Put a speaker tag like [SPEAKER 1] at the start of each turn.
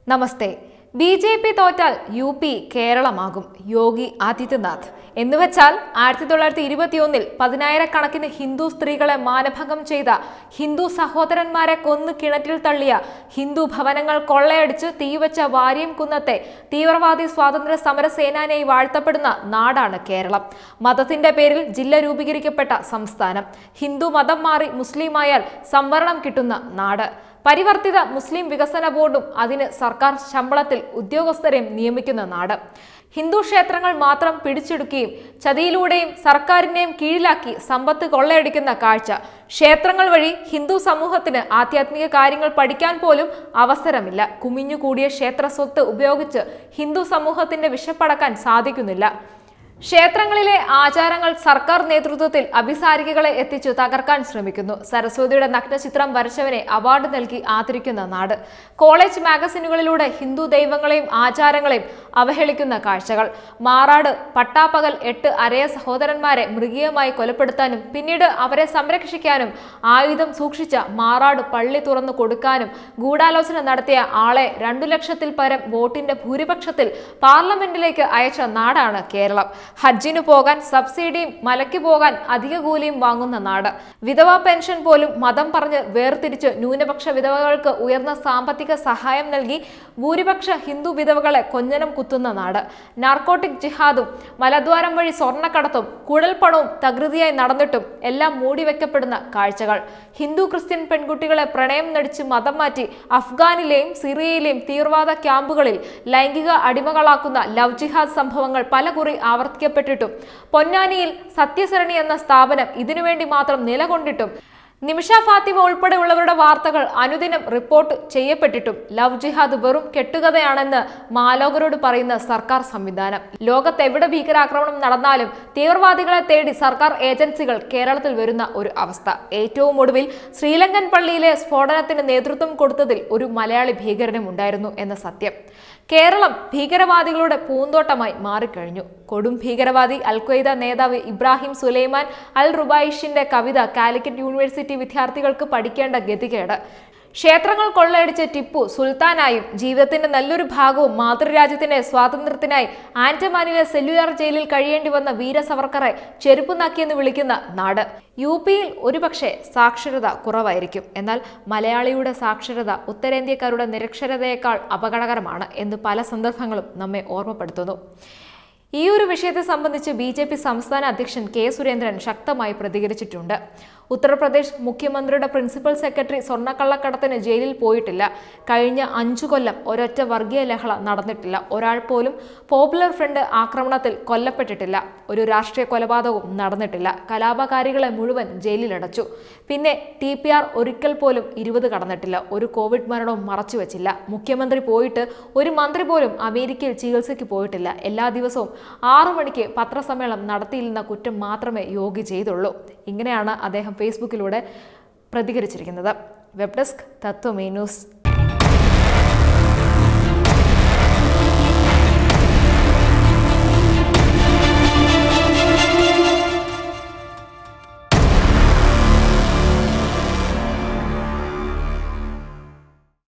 [SPEAKER 1] നമസ്തേ B J P തോറ്റാൽ U P കേരളമാകും യോഗി ആദിത്യനാഥ് എന്നുവെച്ചാൽ ആയിരത്തി തൊള്ളായിരത്തി ഇരുപത്തിയൊന്നിൽ പതിനായിരക്കണക്കിന് ഹിന്ദു സ്ത്രീകളെ മാനഭംഗം ചെയ്ത ഹിന്ദു സഹോദരന്മാരെ കൊന്നു കിണറ്റിൽ തള്ളിയ ഹിന്ദു ഭവനങ്ങൾ കൊള്ളയടിച്ച് തീവച്ച വാര്യം കുന്നത്തെ തീവ്രവാദി സ്വാതന്ത്ര്യ സമര സേനാനിയായി വാഴ്ത്തപ്പെടുന്ന നാടാണ് കേരളം മതത്തിന്റെ പേരിൽ ജില്ല രൂപീകരിക്കപ്പെട്ട സംസ്ഥാനം ഹിന്ദു മതം മാറി മുസ്ലിമായാൽ സംവരണം കിട്ടുന്ന നാട് പരിവർത്തിത മുസ്ലിം വികസന ബോർഡും അതിന് സർക്കാർ ശമ്പളത്തിൽ ഉദ്യോഗസ്ഥരെയും നിയമിക്കുന്ന നാട് ഹിന്ദു ക്ഷേത്രങ്ങൾ മാത്രം പിടിച്ചെടുക്കുകയും ചതിയിലൂടെയും സർക്കാരിനെയും കീഴിലാക്കി സമ്പത്ത് കൊള്ളയടിക്കുന്ന കാഴ്ച ക്ഷേത്രങ്ങൾ വഴി ഹിന്ദു സമൂഹത്തിന് ആധ്യാത്മിക കാര്യങ്ങൾ പഠിക്കാൻ പോലും അവസരമില്ല കുമിഞ്ഞുകൂടിയ ക്ഷേത്ര സ്വത്ത് ഉപയോഗിച്ച് ഹിന്ദു സമൂഹത്തിന്റെ വിശപ്പടക്കാൻ സാധിക്കുന്നില്ല ക്ഷേത്രങ്ങളിലെ ആചാരങ്ങൾ സർക്കാർ നേതൃത്വത്തിൽ അഭിസാരികകളെ എത്തിച്ചു തകർക്കാൻ ശ്രമിക്കുന്നു സരസ്വതിയുടെ നഗ്നചിത്രം വരച്ചവനെ അവാർഡ് നൽകി ആദരിക്കുന്ന നാട് കോളേജ് മാഗസിനുകളിലൂടെ ഹിന്ദു ദൈവങ്ങളെയും ആചാരങ്ങളെയും അവഹേളിക്കുന്ന കാഴ്ചകൾ മാറാട് പട്ടാപ്പകൽ എട്ട് അരയ സഹോദരന്മാരെ മൃഗീയമായി കൊലപ്പെടുത്താനും പിന്നീട് അവരെ സംരക്ഷിക്കാനും ആയുധം സൂക്ഷിച്ച മാറാട് പള്ളി തുറന്നു കൊടുക്കാനും ഗൂഢാലോചന നടത്തിയ ആളെ രണ്ടു ലക്ഷത്തിൽ പരം വോട്ടിന്റെ ഭൂരിപക്ഷത്തിൽ പാർലമെന്റിലേക്ക് അയച്ച നാടാണ് കേരളം ഹജ്ജിനു പോകാൻ സബ്സിഡിയും മലയ്ക്ക് പോകാൻ അധിക കൂലിയും വാങ്ങുന്ന നാട് വിധവാ പെൻഷൻ പോലും മതം പറഞ്ഞ് വേർതിരിച്ച് ന്യൂനപക്ഷ വിധവകൾക്ക് ഉയർന്ന സാമ്പത്തിക സഹായം നൽകി ഭൂരിപക്ഷ ഹിന്ദു വിധവകളെ കൊഞ്ഞനം കുത്തുന്ന നാട് നാർക്കോട്ടിക് ജിഹാദും മലദ്വാരം വഴി സ്വർണ്ണക്കടത്തും കുഴൽപ്പണവും തകൃതിയായി നടന്നിട്ടും എല്ലാം മൂടിവെക്കപ്പെടുന്ന കാഴ്ചകൾ ഹിന്ദു ക്രിസ്ത്യൻ പെൺകുട്ടികളെ പ്രണയം നടിച്ച് മതം മാറ്റി അഫ്ഗാനിലെയും സിറിയയിലെയും തീവ്രവാദ ക്യാമ്പുകളിൽ ലൈംഗിക അടിമകളാക്കുന്ന ലവ് ജിഹാദ് സംഭവങ്ങൾ പലകുറി ആവർത്തിക്കപ്പെട്ടിട്ടും പൊന്നാനിയിൽ സത്യസരണി എന്ന സ്ഥാപനം ഇതിനുവേണ്ടി മാത്രം നിലകൊണ്ടിട്ടും നിമിഷ ഫാത്തിമ ഉൾപ്പെടെയുള്ളവരുടെ വാർത്തകൾ അനുദിനം റിപ്പോർട്ട് ചെയ്യപ്പെട്ടിട്ടും ലവ് ജിഹാദ് വെറും കെട്ടുകഥയാണെന്ന് മാലോകരോട് പറയുന്ന സർക്കാർ സംവിധാനം ലോകത്ത് എവിടെ ഭീകരാക്രമണം നടന്നാലും തീവ്രവാദികളെ തേടി സർക്കാർ ഏജൻസികൾ കേരളത്തിൽ വരുന്ന ഒരു അവസ്ഥ ഏറ്റവും ഒടുവിൽ ശ്രീലങ്കൻ പള്ളിയിലെ സ്ഫോടനത്തിന് നേതൃത്വം കൊടുത്തതിൽ ഒരു മലയാളി ഭീകരനും ഉണ്ടായിരുന്നു എന്ന സത്യം കേരളം ഭീകരവാദികളുടെ പൂന്തോട്ടമായി മാറിക്കഴിഞ്ഞു കൊടും ഭീകരവാദി അൽഖ്വയ്ദ നേതാവ് ഇബ്രാഹിം സുലൈമാൻ അൽ റുബൈഷിന്റെ കവിത കാലിക്കറ്റ് യൂണിവേഴ്സിറ്റി വിദ്യാർത്ഥികൾക്ക് പഠിക്കേണ്ട ഗതികേട് ക്ഷേത്രങ്ങൾ കൊള്ളയടിച്ച ടിപ്പു സുൽത്താനായും ജീവിതത്തിന്റെ നല്ലൊരു ഭാഗവും മാതൃരാജ്യത്തിന്റെ സ്വാതന്ത്ര്യത്തിനായി ആൻഡമാനിലെ സെല്ലുലാർ ജയിലിൽ കഴിയേണ്ടി വന്ന വീര സവർക്കറെ ചെരുപ്പ് നക്കിയെന്ന് വിളിക്കുന്ന നാട് യു പിയിൽ ഒരുപക്ഷെ സാക്ഷരത കുറവായിരിക്കും എന്നാൽ മലയാളിയുടെ സാക്ഷരത ഉത്തരേന്ത്യക്കാരുടെ നിരക്ഷരതയേക്കാൾ അപകടകരമാണ് എന്ന് പല സന്ദർഭങ്ങളും നമ്മെ ഓർമ്മപ്പെടുത്തുന്നു ഈ ഒരു വിഷയത്തെ സംബന്ധിച്ച് ബി ജെ പി സംസ്ഥാന അധ്യക്ഷൻ കെ സുരേന്ദ്രൻ ശക്തമായി പ്രതികരിച്ചിട്ടുണ്ട് ഉത്തർപ്രദേശ് മുഖ്യമന്ത്രിയുടെ പ്രിൻസിപ്പൽ സെക്രട്ടറി സ്വർണ്ണക്കള്ളക്കടത്തിന് ജയിലിൽ പോയിട്ടില്ല കഴിഞ്ഞ അഞ്ചു കൊല്ലം ഒരൊറ്റ വർഗീയ ലഹള നടന്നിട്ടില്ല ഒരാൾ പോലും പോപ്പുലർ ഫ്രണ്ട് ആക്രമണത്തിൽ കൊല്ലപ്പെട്ടിട്ടില്ല ഒരു രാഷ്ട്രീയ കൊലപാതകവും നടന്നിട്ടില്ല കലാപകാരികളെ മുഴുവൻ ജയിലിലടച്ചു പിന്നെ ടി പി ആർ ഒരിക്കൽ പോലും ഇരുപത് കടന്നിട്ടില്ല ഒരു കോവിഡ് മരണവും മറച്ചുവെച്ചില്ല മുഖ്യമന്ത്രി പോയിട്ട് ഒരു മന്ത്രി പോലും അമേരിക്കയിൽ ചികിത്സയ്ക്ക് പോയിട്ടില്ല എല്ലാ ദിവസവും ആറു മണിക്ക് പത്രസമ്മേളനം നടത്തിയില്ലെന്ന കുറ്റം മാത്രമേ യോഗി ചെയ്തുള്ളൂ ഇങ്ങനെയാണ് അദ്ദേഹം ഫേസ്ബുക്കിലൂടെ പ്രതികരിച്ചിരിക്കുന്നത് വെബ് ഡെസ്ക് തത്വമേ ന്യൂസ്